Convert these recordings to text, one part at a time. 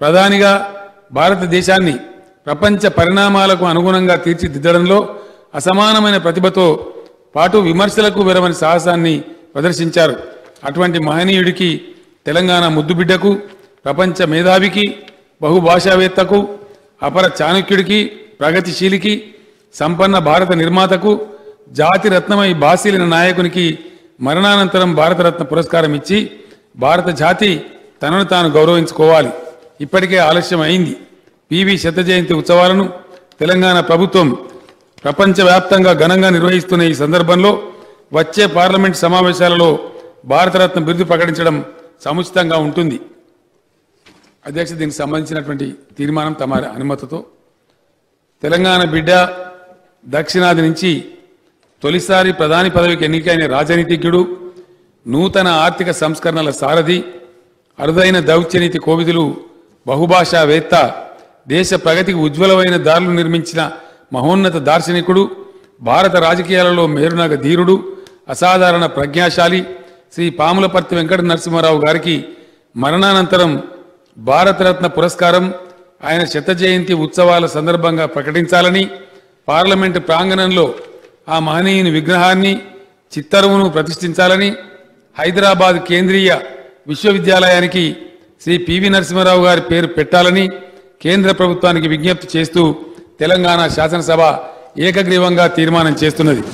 ప్రధానిగా భారతదేశాన్ని ప్రపంచ పరిణామాలకు అనుగుణంగా తీర్చిదిద్దడంలో అసమానమైన ప్రతిభతో పాటు విమర్శలకు వెరవని సాహసాన్ని ప్రదర్శించారు అటువంటి మహనీయుడికి తెలంగాణ ముద్దుబిడ్డకు ప్రపంచ మేధావికి బహుభాషావేత్తకు అపర చాణక్యుడికి ప్రగతిశీలికి సంపన్న భారత నిర్మాతకు జాతి రత్నమై బాసీలిన నాయకునికి మరణానంతరం భారతరత్న పురస్కారం ఇచ్చి భారత జాతి తనను తాను గౌరవించుకోవాలి ఇప్పటికే ఆలస్యం అయింది పివి శత జయంతి ఉత్సవాలను తెలంగాణ ప్రభుత్వం ప్రపంచవ్యాప్తంగా ఘనంగా నిర్వహిస్తున్న ఈ సందర్భంలో వచ్చే పార్లమెంట్ సమావేశాలలో భారతరత్న బిరుదు ప్రకటించడం సముచితంగా ఉంటుంది అధ్యక్ష దీనికి సంబంధించినటువంటి తీర్మానం తమ అనుమతితో తెలంగాణ బిడ్డ దక్షిణాది నుంచి తొలిసారి ప్రధాని పదవికి ఎన్నికైన రాజనీతిజ్ఞుడు నూతన ఆర్థిక సంస్కరణల సారథి అరుదైన దౌత్యనీతి కోవిదులు బహుభాషావేత్త దేశ ప్రగతికి ఉజ్వలమైన దారులు నిర్మించిన మహోన్నత దార్శనికుడు భారత రాజకీయాలలో మేరునగ ధీరుడు అసాధారణ ప్రజ్ఞాశాలి శ్రీ పాములపర్తి వెంకట నరసింహారావు గారికి మరణానంతరం భారతరత్న పురస్కారం ఆయన శత జయంతి ఉత్సవాల సందర్భంగా ప్రకటించాలని పార్లమెంటు ప్రాంగణంలో ఆ మహనీయుని విగ్రహాన్ని చిత్తరువును ప్రతిష్ఠించాలని హైదరాబాద్ కేంద్రీయ విశ్వవిద్యాలయానికి శ్రీ పివి నరసింహారావు గారి పేరు పెట్టాలని కేంద్ర ప్రభుత్వానికి విజ్ఞప్తి చేస్తూ తెలంగాణ శాసనసభ ఏకగ్రీవంగా తీర్మానం చేస్తున్నది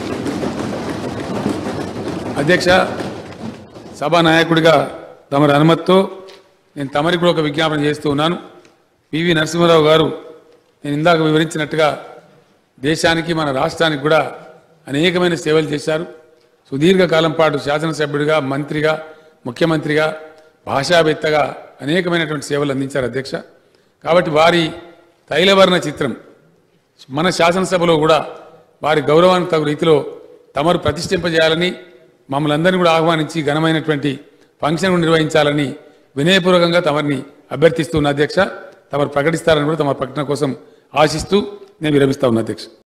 అధ్యక్ష సభా నాయకుడిగా తమరి అనుమతితో నేను తమరికి కూడా ఒక విజ్ఞాపన చేస్తూ ఉన్నాను పివి నరసింహారావు గారు నేను ఇందాక వివరించినట్టుగా దేశానికి మన రాష్ట్రానికి కూడా అనేకమైన సేవలు చేశారు సుదీర్ఘకాలం పాటు శాసనసభ్యుడిగా మంత్రిగా ముఖ్యమంత్రిగా భాషావేత్తగా అనేకమైనటువంటి సేవలు అందించారు అధ్యక్ష కాబట్టి వారి తైలవర్ణ చిత్రం మన శాసనసభలో కూడా వారి గౌరవానికి తగు రీతిలో తమరు ప్రతిష్ఠింపజేయాలని మమ్మల్ని అందరినీ కూడా ఆహ్వానించి ఘనమైనటువంటి ఫంక్షన్ నిర్వహించాలని వినయపూర్వకంగా తమరిని అభ్యర్థిస్తున్న అధ్యక్ష తమరు ప్రకటిస్తారని కూడా తమ ప్రకటన కోసం ఆశిస్తూ నేను విరమిస్తా ఉన్నా అధ్యక్ష